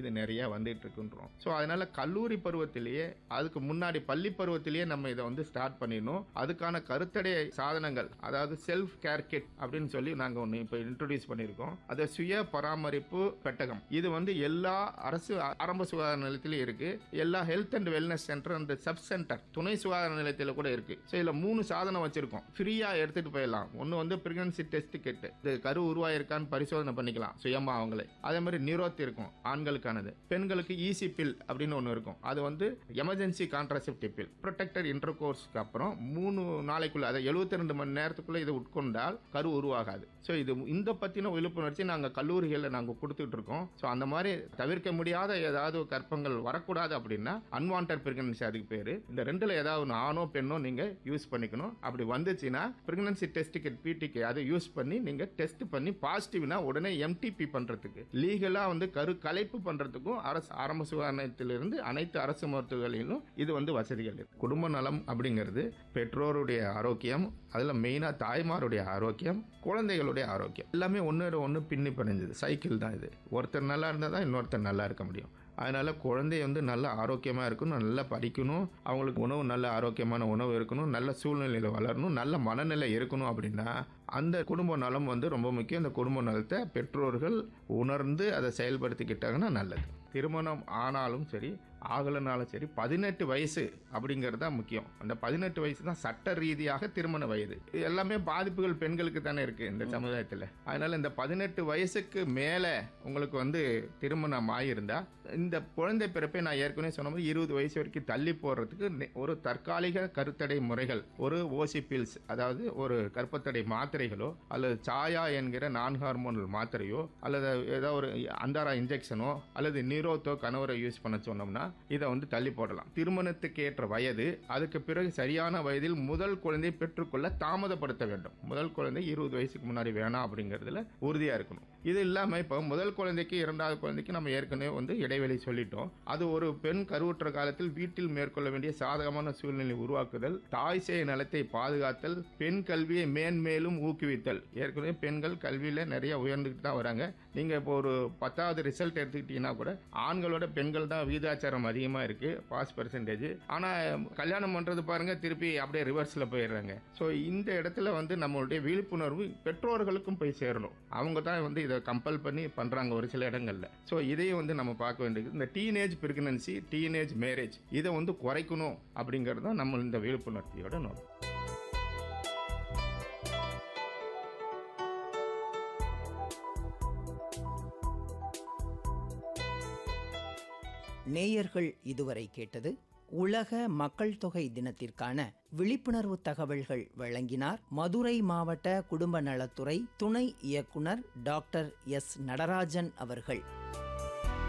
இது நிறைய வந்துட்டு இருக்குன்றோம் ஸோ அதனால கல்லூரி பருவத்திலேயே அதுக்கு முன்னாடி பள்ளி பருவத்திலேயே நம்ம இதை வந்து ஸ்டார்ட் பண்ணிடணும் அதுக்கான கருத்தடை சாதனங்கள் அதாவது செல்ஃப் கேர் கிட் அப்படின்னு சொல்லி நாங்கள் ஒன்று இப்போ இன்ட்ரடியூஸ் பண்ணியிருக்கோம் அது சுய பராமரிப்பு பெட்டகம் இது வந்து எல்லா அரசு ஆ- ஆரம்ப சுகாதார நிலையத்திலும் இருக்கு எல்லா ஹெல்த் அண்ட் வெல்னஸ் சென்டர் அந்த சப் சென்டர் துணை சுகாதார நிலையத்தில் கூட இருக்கு ஸோ இதில் மூணு சாதனம் வச்சிருக்கோம் ஃப்ரீயா எடுத்துட்டு போயிடலாம் ஒன்று வந்து பிரெக்னன்சி டெஸ்ட் கிட் இது கரு உருவாயிருக்கான்னு பரிசோதனை பண்ணிக்கலாம் சுயமா அவங்களே அதே மாதிரி நிரோத் இருக்கும் ஆண்களுக்கானது பெண்களுக்கு ஈசி பில் அப்படின்னு ஒன்று இருக்கும் அது வந்து எமர்ஜென்சி கான்ட்ராசெப்டிவ் பில் ப்ரொடெக்டட் இன்டர் கோர்ஸ்க்கு அப்புறம் மூணு நாளைக்குள்ள அதை எழுபத்தி ரெண்டு மணி நேரத்துக்குள்ள இது உட்கொண்டால் கரு உருவாகாது ஸோ இது இந்த பற்றின விழிப்புணர்ச்சி நாங்கள் கல்லூரிகளில் நாங்கள் கொடுத்துட்டு இருக்கோம் ஸோ அந்த மாதிரி தவிர்க்க முடியாத ஏதாவது கற்பங்கள் வரக்கூடாது அப்படின்னா அன்வான்ட் பிரெக்னன்சி அதுக்கு பேர் இந்த ரெண்டில் ஏதாவது ஒன்று ஆணோ பெண்ணோ நீங்கள் யூஸ் பண்ணிக்கணும் அப்படி வந்துச்சுன்னா பிரெக்னன்சி டெஸ்ட் கிட் பிடிக்கு அதை யூஸ் பண்ணி நீங்கள் டெஸ்ட் பண்ணி பாசிட்டிவ்னா உடனே எம்டிபி பண்ணுறதுக்கு லீகலாக வந்து கரு கலைப்பு பண்ணுறதுக்கும் அரசு ஆரம்ப சுகாதாரத்திலிருந்து அனைத்து அரசு மருத்துவர்களிலும் இது வந்து வசதிகள் இருக்கு குடும்ப நலம் அப்படிங்கிறது பெற்றோருடைய ஆரோக்கியம் அதில் மெயினாக தாய்மாருடைய ஆரோக்கியம் குழந்தைகளுடைய ஆரோக்கியம் எல்லாமே ஒன்றோட ஒன்று பின்னி பிணைஞ்சது சைக்கிள் தான் இது ஒருத்தர் நல்லா இருந்தால் தான் இன்னொருத்தர் நல்லா இருக்க முடியும் அதனால் குழந்தை வந்து நல்ல ஆரோக்கியமாக இருக்கணும் நல்லா படிக்கணும் அவங்களுக்கு உணவு நல்ல ஆரோக்கியமான உணவு இருக்கணும் நல்ல சூழ்நிலையில் வளரணும் நல்ல மனநிலை இருக்கணும் அப்படின்னா அந்த குடும்ப நலம் வந்து ரொம்ப முக்கியம் அந்த குடும்ப நலத்தை பெற்றோர்கள் உணர்ந்து அதை செயல்படுத்திக்கிட்டாங்கன்னா நல்லது திருமணம் ஆனாலும் சரி ஆகலைனாலும் சரி பதினெட்டு வயசு அப்படிங்கிறது தான் முக்கியம் அந்த பதினெட்டு வயசு தான் சட்ட ரீதியாக திருமண வயது இது எல்லாமே பாதிப்புகள் பெண்களுக்கு தானே இருக்குது இந்த சமுதாயத்தில் அதனால் இந்த பதினெட்டு வயசுக்கு மேலே உங்களுக்கு வந்து திருமணம் ஆகியிருந்தா இந்த குழந்தை பிறப்பை நான் ஏற்கனவே சொன்ன மாதிரி இருபது வயசு வரைக்கும் தள்ளி போடுறதுக்கு நெ- ஒரு தற்காலிக கருத்தடை முறைகள் ஒரு ஓசி பில்ஸ் அதாவது ஒரு கர்ப்பத்தடை மாத்திரைகளோ அல்லது சாயா என்கிற நான் ஹார்மோனல் மாத்திரையோ அல்லது ஏதோ ஒரு அந்தாரா இன்ஜெக்ஷனோ அல்லது நீரோத்தோ கணவரை யூஸ் பண்ண சொன்னோம்னா இதை வந்து தள்ளி போடலாம் திருமணத்துக்கு ஏற்ற வயது அதுக்கு பிறகு சரியான வயதில் முதல் குழந்தை பெற்றுக்கொள்ள தாமதப்படுத்த வேண்டும் முதல் குழந்தை இருபது வயசுக்கு முன்னாடி வேணாம் அப்படிங்கிறதுல உறுதியாக இருக்கணும் இது இல்லாமல் இப்போ முதல் குழந்தைக்கு இரண்டாவது குழந்தைக்கு நம்ம ஏற்கனவே வந்து இடைவெளி சொல்லிட்டோம் அது ஒரு பெண் கருவுற்ற காலத்தில் வீட்டில் மேற்கொள்ள வேண்டிய சாதகமான சூழ்நிலை உருவாக்குதல் தாய் சேய் நலத்தை பாதுகாத்தல் பெண் கல்வியை மேன்மேலும் ஊக்குவித்தல் ஏற்கனவே பெண்கள் கல்வியில் நிறைய உயர்ந்துக்கிட்டு தான் வராங்க நீங்கள் இப்போ ஒரு பத்தாவது ரிசல்ட் எடுத்துக்கிட்டீங்கன்னா கூட ஆண்களோட பெண்கள் தான் விகிதாச்சாரம் அதிகமாக இருக்குது பாஸ் பர்சன்டேஜ் ஆனால் கல்யாணம் பண்ணுறது பாருங்கள் திருப்பி அப்படியே ரிவர்ஸில் போயிடுறாங்க ஸோ இந்த இடத்துல வந்து நம்மளுடைய விழிப்புணர்வு பெற்றோர்களுக்கும் போய் சேரணும் அவங்க தான் வந்து இதை கம்பல் பண்ணி பண்ணுறாங்க ஒரு சில இடங்களில் ஸோ இதையும் வந்து நம்ம பார்க்க வேண்டியது இந்த டீனேஜ் பிரெக்னன்சி டீனேஜ் மேரேஜ் இதை வந்து குறைக்கணும் அப்படிங்கிறது தான் நம்ம இந்த விழிப்புணர்ச்சியோட நோக்கம் நேயர்கள் இதுவரை கேட்டது உலக மக்கள் தொகை தினத்திற்கான விழிப்புணர்வு தகவல்கள் வழங்கினார் மதுரை மாவட்ட குடும்ப நலத்துறை துணை இயக்குனர் டாக்டர் எஸ் நடராஜன் அவர்கள்